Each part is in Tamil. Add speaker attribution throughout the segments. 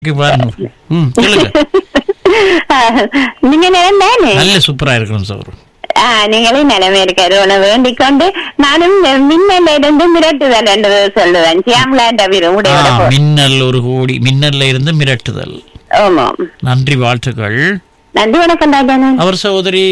Speaker 1: இங்க பாருங்க ம் சொல்லுங்க
Speaker 2: நீங்க நிலைமையானே
Speaker 1: நல்ல சூப்பரா இருக்கணும் சௌர்
Speaker 2: நீங்களே நிலைமை இருக்காரு உன வேண்டிக் கொண்டு நானும் மின்னல இருந்து மிரட்டுதல் என்று சொல்லுவேன் சியாம்லாண்ட வீடு
Speaker 1: ஆ, மின்னல் ஒரு கோடி மின்னல்ல இருந்து மிரட்டுதல்
Speaker 2: ஆமா
Speaker 1: நன்றி வாழ்த்துக்கள்
Speaker 2: நன்றி வணக்கம் ராஜானன்
Speaker 1: அவர் சகோதரி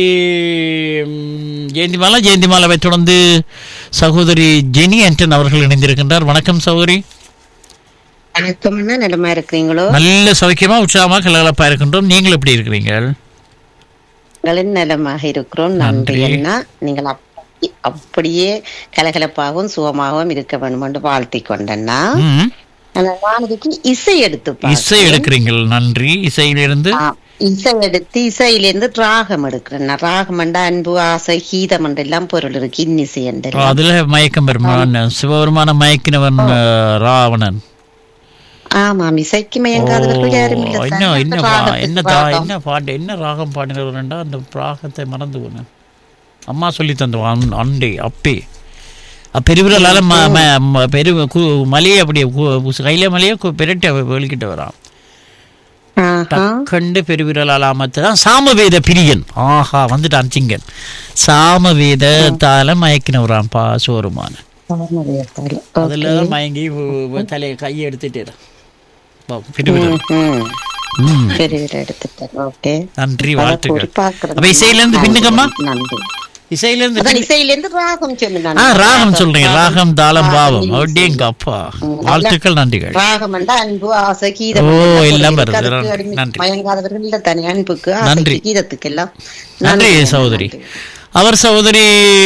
Speaker 1: ம், ஜெயந்திமாலா ஜெயந்திமாலாவை தொடர்ந்து சகோதரி ஜெனி ஆண்டன் அவர்கள் இணைந்திருக்கின்றார் வணக்கம் சகோதரி
Speaker 3: வணக்கம்னா நிலமா இருக்கிறீங்களோ
Speaker 1: நல்ல சௌக்கியமா உற்சாகமா கலகலப்பா இருக்கின்றோம் நீங்கள் எப்படி இருக்கிறீங்க
Speaker 3: உங்களின் நலமாக இருக்கிறோம்
Speaker 1: நன்றி.
Speaker 3: நன்றி அண்ணா நீங்கள் அப்படி- அப்படியே கலகலப்பாகவும் சுகமாகவும் இருக்க வேண்டும் என்று வாழ்த்தி கொண்டேன்னா
Speaker 1: ம்,
Speaker 3: அந்த வானதிக்கு இசை எடுத்து
Speaker 1: இசை
Speaker 3: பார்த்தேன்.
Speaker 1: எடுக்கிறீங்கள் நன்றி இசையிலிருந்து
Speaker 3: ஆ, இசை எடுத்து இசையிலிருந்து ராகம் எடுக்கிறேன் நான் ராகம் என்ற அன்பு ஆசை கீதம் என்ற எல்லாம் பொருள் இருக்கு இன்னிசை என்று
Speaker 1: அதுல மயக்கம் பெருமான் சிவபெருமான மயக்கினவன் அஹ், ராவணன்
Speaker 3: ஆமாம் இசைக்கு மயங்காதவர்கள் யாரும் இல்லை
Speaker 1: ஓ,
Speaker 3: தானே.
Speaker 1: என்ன என்ன
Speaker 3: அந்த
Speaker 1: பா-
Speaker 3: ராகத்துக்கு
Speaker 1: என்ன தா-
Speaker 3: ராகம்.
Speaker 1: என்ன பாட்டு என்ன ராகம் பாடினவர்டா அந்த ராகத்தை மறந்து போனேன் அம்மா சொல்லி தந்தோம் அன்- அண்டே அப்பே அ, பெருவிரலால ம ம ம- பெரு கு மலையை அப்படியே கு- கையில மலையை கு- பிரட்டி அவ வெளிக்கிட்டு வரான்
Speaker 3: ஆஹா.
Speaker 1: கண்டு பெருவிரலால் அமர்த்து தான் சாமவேத பிரியன் ஆஹா வந்துட்டான் சிங்கன் சாமவேதத்தால மயக்கினவரான் பா சோறுமான அதுல
Speaker 3: ஓகே.
Speaker 1: மயங்கி உ- உ- தலையை கையை எடுத்துட்டு பெருவிரல்
Speaker 3: ம்.
Speaker 1: ம்
Speaker 3: சரி இதை எடுத்துட்டேன் ஓகே
Speaker 1: நன்றி
Speaker 3: அதை
Speaker 1: வாழ்த்துக்கள்
Speaker 3: கூடி பார்க்கிறேன்.
Speaker 1: அப்ப இசையில இருந்து பின்னுக்கம்மா
Speaker 3: நன்றி
Speaker 1: இசையில இருந்து
Speaker 3: அதான் இசையிலிருந்து ராகம் சொல்லு
Speaker 1: ஆ ராகம் சொல்றீங்க ராகம் தாளம் பாவம்
Speaker 3: ராகம்,
Speaker 1: அப்படியேங்க அப்பா
Speaker 3: ம்,
Speaker 1: வாழ்த்துக்கள் நன்றிகள்
Speaker 3: ராகம் என்றா அன்பு ஆசை கீதம்
Speaker 1: ஓ,
Speaker 3: எல்லாம்
Speaker 1: எல்லாம்
Speaker 3: பொருள்
Speaker 1: வருது.
Speaker 3: இருக்கு. அதுக்கு
Speaker 1: நன்றி.
Speaker 3: மயங்காதவர்கள் இல்ல தனி அன்புக்கு
Speaker 1: நன்றி.
Speaker 3: ஆசைக்கு கீதத்துக்கு எல்லாம்
Speaker 1: நன்றி
Speaker 3: நன்றி,
Speaker 1: சகோதரி
Speaker 3: நன்றி.
Speaker 1: அவர் சகோதரி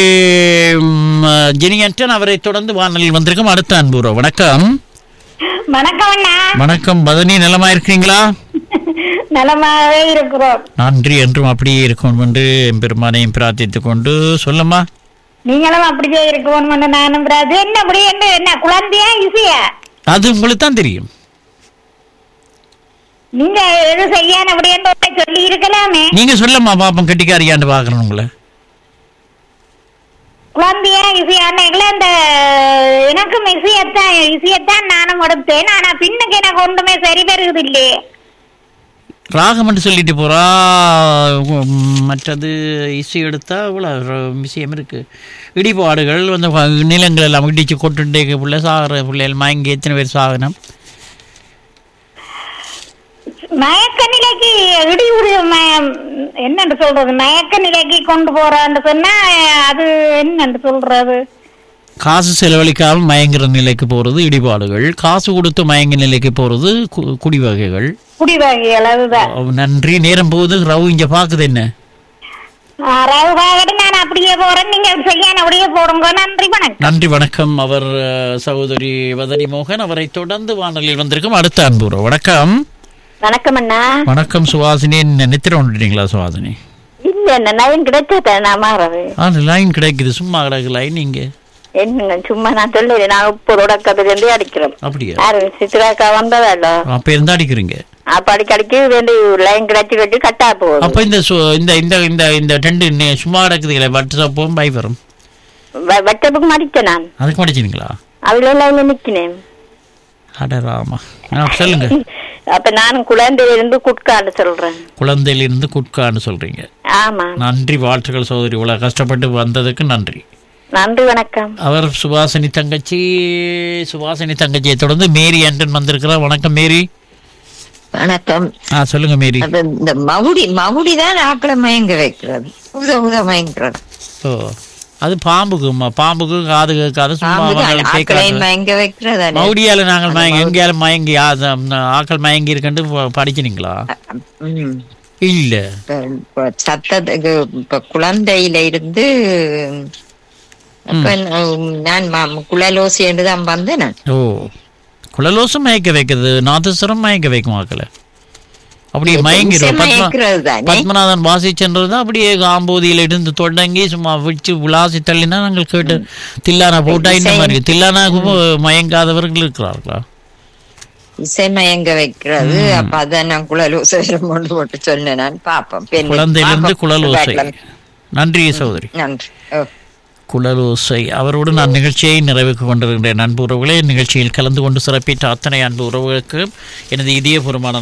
Speaker 1: ம், ஜெனியன்டன் அவரை தொடர்ந்து வானொலியில் வந்திருக்கும் அடுத்த அன்புறோ வணக்கம்
Speaker 2: வணக்கம் அண்ணா
Speaker 1: வணக்கம் பதனி நலமா இருக்கீங்களா
Speaker 2: நலமாவே இருக்கிறோம்
Speaker 1: நன்றி என்றும் அப்படியே இருக்கும் என்று பெருமானையும் பிரார்த்தித்துக் கொண்டு சொல்லம்மா
Speaker 2: நீங்களும் அப்படியே இருக்கணும் நானும் பிராது என்ன அப்படி என்ன என்ன குழந்தையா இசையா
Speaker 1: அது உங்களுக்கு தான் தெரியும்
Speaker 2: நீங்க எது செய்யான் அப்படி என்று சொல்லி இருக்கலாமே
Speaker 1: நீங்க சொல்லம்மா பாப்பம் கட்டிக்காரியாண்டு பாக்குறேன் உங்களை
Speaker 2: குழந்தையா இசையானங்கள அந்த எனக்கும் இசையத்தான் இசையத்தான் நானும் எடுத்தேன் ஆனா பின்னுக்கு எனக்கு ஒன்றுமே சரி வருகிறது இல்லையே
Speaker 1: ராகம் என்று சொல்லிட்டு போறா உம், மற்றது இசை எடுத்தா இவ்வளோ விஷயம் இருக்கு இடிபாடுகள் வந்து வ- நிலங்கள் எல்லாம் இடிச்சு கொட்டுண்டே பிள்ளை சாகிற பிள்ளைகள் மயங்கி எத்தனை பேர் சாகனம்
Speaker 2: மயக்க நிலைக்கு இடி உரு ம- என்னன்னு சொல்றது மயக்க நிலைக்கு கொண்டு போறான்னு சொன்னா அது என்னன்னு சொல்றது
Speaker 1: காசு செலவழிக்காமல் மயங்குற நிலைக்கு போறது இடிபாடுகள் காசு கொடுத்து மயங்க நிலைக்கு போறது கு- குடி வகைகள்
Speaker 2: குடிவகைகள் அதுதான்
Speaker 1: நன்றி நேரம் போகுது ரவு இங்க பாக்குது என்ன
Speaker 2: ரவுகாகட்டு நான் அப்படியே போறேன் நீங்க செய்யான் அப்படியே போடுங்க நன்றி வணக்கம்
Speaker 1: நன்றி வணக்கம் அவர் அஹ், சகோதரி வதனி மோகன் அவரை தொடர்ந்து வானொலியில் வந்திருக்கும் அடுத்த அன்புறோ வணக்கம்
Speaker 2: வணக்கம் அண்ணா
Speaker 1: வணக்கம் சுவாசினி நித்திரம் வந்துட்டீங்களா சுவாசினி
Speaker 2: இல்ல என்ன நயன் கிடைச்சத நான் மாறது
Speaker 1: ஆ லைன் கிடைக்குது சும்மா கிடக்கு லைன் இங்க
Speaker 2: என்னங்க சும்மா நான் சொல்லல நான் இப்போ தொடக்கத்துல இருந்தே அடிக்கிறோம்
Speaker 1: அப்படியா
Speaker 2: யாரு சித்ராக்கா வந்ததால
Speaker 1: அப்ப இருந்தா அடிக்கிறீங்க
Speaker 2: அப்ப அடிக்க அடிக்க வேண்டி லைன் கிடைச்சி கட்டி கட்டா போகுது
Speaker 1: அப்ப இந்த சு- இந்த இந்த இந்த இந்த ரெண்டு நே- சும்மா கிடக்குதுங்களே வாட்ஸ்அப்பும் பைபரும்
Speaker 2: வெட்டப்புக்கு அடிச்சேன் நான்
Speaker 1: அதுக்கு படிச்சிங்களா
Speaker 2: அதுல லைன்ல நிக்கினேன்
Speaker 1: அடராமா ஆ, சொல்லுங்க
Speaker 2: அப்ப நான் குழந்தையில இருந்து குட்கான்னு சொல்றேன்
Speaker 1: குழந்தையிலிருந்து குட்கான்னு சொல்றீங்க
Speaker 2: ஆமா
Speaker 1: நன்றி வாழ்த்துக்கள் சகோதரி இவ்வளவு கஷ்டப்பட்டு வந்ததுக்கு நன்றி
Speaker 2: நன்றி வணக்கம்
Speaker 1: அவர் சுபாசினி தங்கச்சி சுபாசினி தங்கச்சியை தொடர்ந்து மேரி ஆண்டன் வந்திருக்கிறார் வணக்கம் மேரி
Speaker 4: வணக்கம்
Speaker 1: ஆ சொல்லுங்க மேரி
Speaker 4: அது இந்த மகுடி மகுடி தான் ஆக்களை மயங்க வைக்கிறது உத உத மயங்கிறது
Speaker 1: ஓ அது பாம்புக்கு ம- பாம்புக்கு காது கேட்காது சும்மா
Speaker 4: பாம்புதான்
Speaker 1: அவங்கள்
Speaker 4: ஆக்களை
Speaker 1: கேட்காது
Speaker 4: மயங்க வைக்கிறது
Speaker 1: மௌடியால நாங்கள் மயங்கி எங்கேயாலும் மயங்கி ஆ- அந்த ஆக்கள் மயங்கி இருக்கண்டு படிச்சினீங்களா
Speaker 4: ம்.
Speaker 1: இல்ல
Speaker 4: இப்ப- இப்ப சத்தத்துக்கு இப்ப குழந்தையில இருந்து அப்ப நான் ம- குழலோசி என்று தான் வந்தேன் நான்
Speaker 1: ஓ குழலோசம் மயக்க வைக்கிறது நாதஸ்வரம் மயக்க வைக்கும் ஆக்களை அப்படியே மயங்கிடும் பத்மா
Speaker 4: மயக்கிறது தானே
Speaker 1: பத்மநாதன் வாசிச்சென்றது தான் அப்படியே காம்போதியில இருந்து தொடங்கி சும்மா விச்சு விளாசி தள்ளினா நாங்கள் கேட்டு தில்லானா போட்டா இந்த மாதிரி தில்லானாக்கு மயங்காதவர்கள் இருக்கிறார்களா
Speaker 4: இசை மயங்க வைக்கிறது அப்ப அதான் நான் குழலோசை கொண்டு போட்டு சொன்னேன் நான் பாப்போம் பெண்
Speaker 1: குழந்தையிலிருந்து
Speaker 4: பாப்போம்.
Speaker 1: குழல் ஓசை நன்றி சகோதரி
Speaker 4: நன்றி ஓ
Speaker 1: குழலோசை அவரோடு நான் நிகழ்ச்சியை நிறைவுக்கு கொண்டிருக்கின்றேன் அன்பு உறவுகளே நிகழ்ச்சியில் கலந்து கொண்டு சிறப்பித்த அத்தனை அன்பு உறவுகளுக்கு எனது இதயபூர்வமான